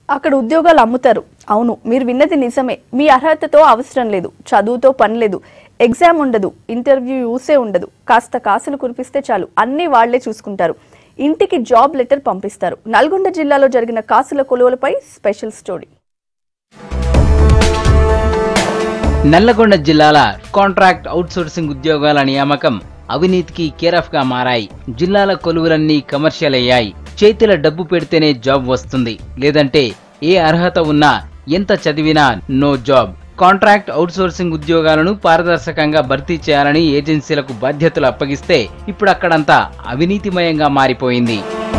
అక్కడ ఉద్యోగాలు అమ్ముతారు అవును మీరు విన్నది నిజమే మీ అర్హతతో అవసరం లేదు చదువుతో పని లేదు ఎగ్జామ్ ఉండదు ఇంటర్వ్యూ యూసే ఉండదు కాస్త కాసులు కురిపిస్తే చాలు అన్నీ వాళ్లే చూసుకుంటారు ఇంటికి జాబ్ లెటర్ పంపిస్తారు నల్గొండ జిల్లాలో జరిగిన కాసుల కొలువులపై స్పెషల్ స్టోరీ నల్లగొండ జిల్లాల కాంట్రాక్ట్ అవుట్సోర్సింగ్ ఉద్యోగాల నియామకం అవినీతికి కేరాఫ్ గా మారాయి జిల్లాల కొలువులన్నీ కమర్షియల్ అయ్యాయి చేతిల డబ్బు పెడితేనే జాబ్ వస్తుంది లేదంటే ఏ అర్హత ఉన్నా ఎంత చదివినా నో జాబ్ కాంట్రాక్ట్ అవుట్సోర్సింగ్ ఉద్యోగాలను పారదర్శకంగా భర్తీ చేయాలని ఏజెన్సీలకు బాధ్యతలు అప్పగిస్తే ఇప్పుడు అక్కడంతా అవినీతిమయంగా మారిపోయింది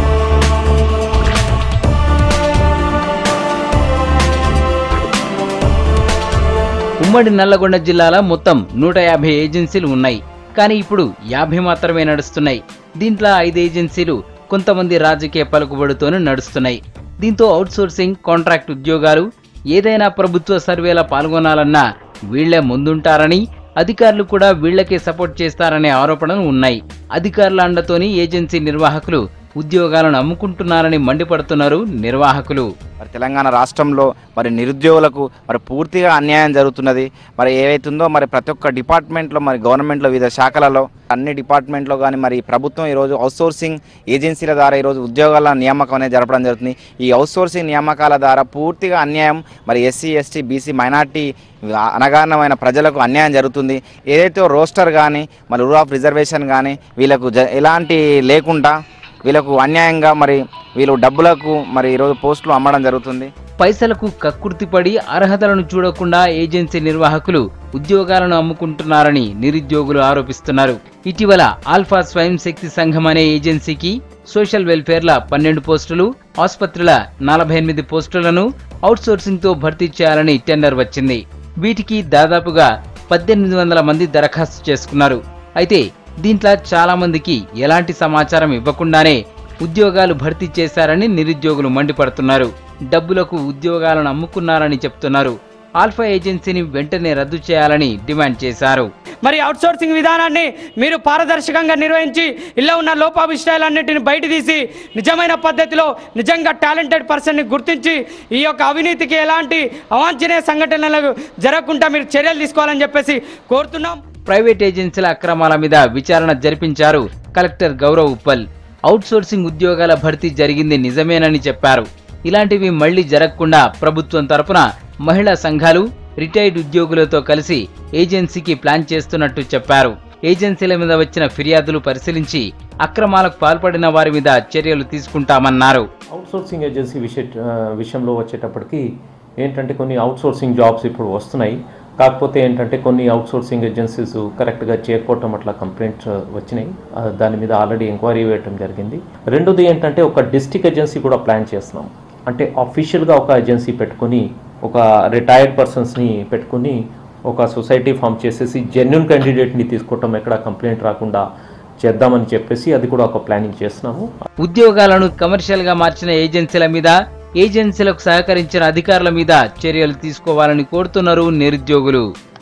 ఉమ్మడి నల్లగొండ జిల్లాలో మొత్తం నూట యాభై ఏజెన్సీలు ఉన్నాయి కానీ ఇప్పుడు యాభై మాత్రమే నడుస్తున్నాయి దీంట్లో ఐదు ఏజెన్సీలు కొంతమంది రాజకీయ పలుకుబడితోనే నడుస్తున్నాయి దీంతో అవుట్సోర్సింగ్ కాంట్రాక్ట్ ఉద్యోగాలు ఏదైనా ప్రభుత్వ సర్వేల పాల్గొనాలన్నా వీళ్లే ముందుంటారని అధికారులు కూడా వీళ్లకే సపోర్ట్ చేస్తారనే ఆరోపణలు ఉన్నాయి అధికారుల అండతోని ఏజెన్సీ నిర్వాహకులు ఉద్యోగాలను అమ్ముకుంటున్నారని మండిపడుతున్నారు నిర్వాహకులు మరి తెలంగాణ రాష్ట్రంలో మరి నిరుద్యోగులకు మరి పూర్తిగా అన్యాయం జరుగుతున్నది మరి ఏవైతుందో మరి ప్రతి ఒక్క డిపార్ట్మెంట్లో మరి గవర్నమెంట్లో వివిధ శాఖలలో అన్ని డిపార్ట్మెంట్లో కానీ మరి ప్రభుత్వం ఈరోజు అవుట్సోర్సింగ్ ఏజెన్సీల ద్వారా ఈరోజు ఉద్యోగాల నియామకం అనేది జరపడం జరుగుతుంది ఈ అవుట్సోర్సింగ్ నియామకాల ద్వారా పూర్తిగా అన్యాయం మరి ఎస్సీ ఎస్టీ బీసీ మైనార్టీ అనగానమైన ప్రజలకు అన్యాయం జరుగుతుంది ఏదైతే రోస్టర్ కానీ మరి రూల్ ఆఫ్ రిజర్వేషన్ కానీ వీళ్ళకు జ ఎలాంటి లేకుండా వీళ్ళకు అన్యాయంగా మరి వీళ్ళు డబ్బులకు మరి ఈరోజు పోస్టులు అమ్మడం జరుగుతుంది పైసలకు కక్కుర్తిపడి అర్హతలను చూడకుండా ఏజెన్సీ నిర్వాహకులు ఉద్యోగాలను అమ్ముకుంటున్నారని నిరుద్యోగులు ఆరోపిస్తున్నారు ఇటీవల ఆల్ఫా స్వయం శక్తి సంఘం అనే ఏజెన్సీకి సోషల్ వెల్ఫేర్ల పన్నెండు పోస్టులు ఆసుపత్రుల నలభై ఎనిమిది పోస్టులను అవుట్సోర్సింగ్ తో భర్తీ చేయాలని టెండర్ వచ్చింది వీటికి దాదాపుగా పద్దెనిమిది వందల మంది దరఖాస్తు చేసుకున్నారు అయితే దీంట్లో చాలా మందికి ఎలాంటి సమాచారం ఇవ్వకుండానే ఉద్యోగాలు భర్తీ చేశారని నిరుద్యోగులు మండిపడుతున్నారు డబ్బులకు ఉద్యోగాలను అమ్ముకున్నారని చెప్తున్నారు ఆల్ఫా ఏజెన్సీని వెంటనే రద్దు చేయాలని డిమాండ్ చేశారు మరి అవుట్సోర్సింగ్ విధానాన్ని మీరు పారదర్శకంగా నిర్వహించి ఇలా ఉన్న లోపాభిష్టాలన్నింటిని బయట తీసి నిజమైన పద్ధతిలో నిజంగా టాలెంటెడ్ పర్సన్ని గుర్తించి ఈ యొక్క అవినీతికి ఎలాంటి అవాంఛనీయ సంఘటనలకు జరగకుండా మీరు చర్యలు తీసుకోవాలని చెప్పేసి కోరుతున్నాం ప్రైవేట్ ఏజెన్సీల అక్రమాల మీద విచారణ జరిపించారు కలెక్టర్ గౌరవ్ ఉప్పల్ అవుట్సోర్సింగ్ ఉద్యోగాల భర్తీ జరిగింది నిజమేనని చెప్పారు ఇలాంటివి మళ్లీ జరగకుండా ప్రభుత్వం తరపున మహిళా సంఘాలు రిటైర్డ్ ఉద్యోగులతో కలిసి ఏజెన్సీకి ప్లాన్ చేస్తున్నట్టు చెప్పారు ఏజెన్సీల మీద వచ్చిన ఫిర్యాదులు పరిశీలించి అక్రమాలకు పాల్పడిన వారి మీద చర్యలు తీసుకుంటామన్నారు అవుట్సోర్సింగ్ ఏజెన్సీ విషయ ఆ, విషయంలో వచ్చేటప్పటికి ఏంటంటే కొన్ని అవుట్సోర్సింగ్ జాబ్స్ ఇప్పుడు వస్తున్నాయి కాకపోతే ఏంటంటే కొన్ని అవుట్సోర్సింగ్ ఏజెన్సీస్ కరెక్ట్గా చేయకపోవటం అట్లా కంప్లైంట్స్ వచ్చినాయి ఆ, దాని మీద ఆల్రెడీ ఎంక్వైరీ వేయటం జరిగింది రెండోది ఏంటంటే ఒక డిస్టిక్ ఏజెన్సీ కూడా ప్లాన్ చేస్తున్నాం అంటే అఫీషియల్గా ఒక ఏజెన్సీ పెట్టుకొని ఒక రిటైర్డ్ పర్సన్స్ని పెట్టుకొని ఒక సొసైటీ ఫామ్ చేసేసి జెన్యున్ క్యాండిడేట్ని తీసుకోవటం ఎక్కడ కంప్లైంట్ రాకుండా చేద్దామని చెప్పేసి అది కూడా ఒక ప్లానింగ్ చేస్తున్నాము ఉద్యోగాలను కమర్షియల్ గా మార్చిన ఏజెన్సీల మీద ఏజెన్సీలకు సహకరించిన అధికారుల మీద చర్యలు తీసుకోవాలని కోరుతున్నారు నిరుద్యోగులు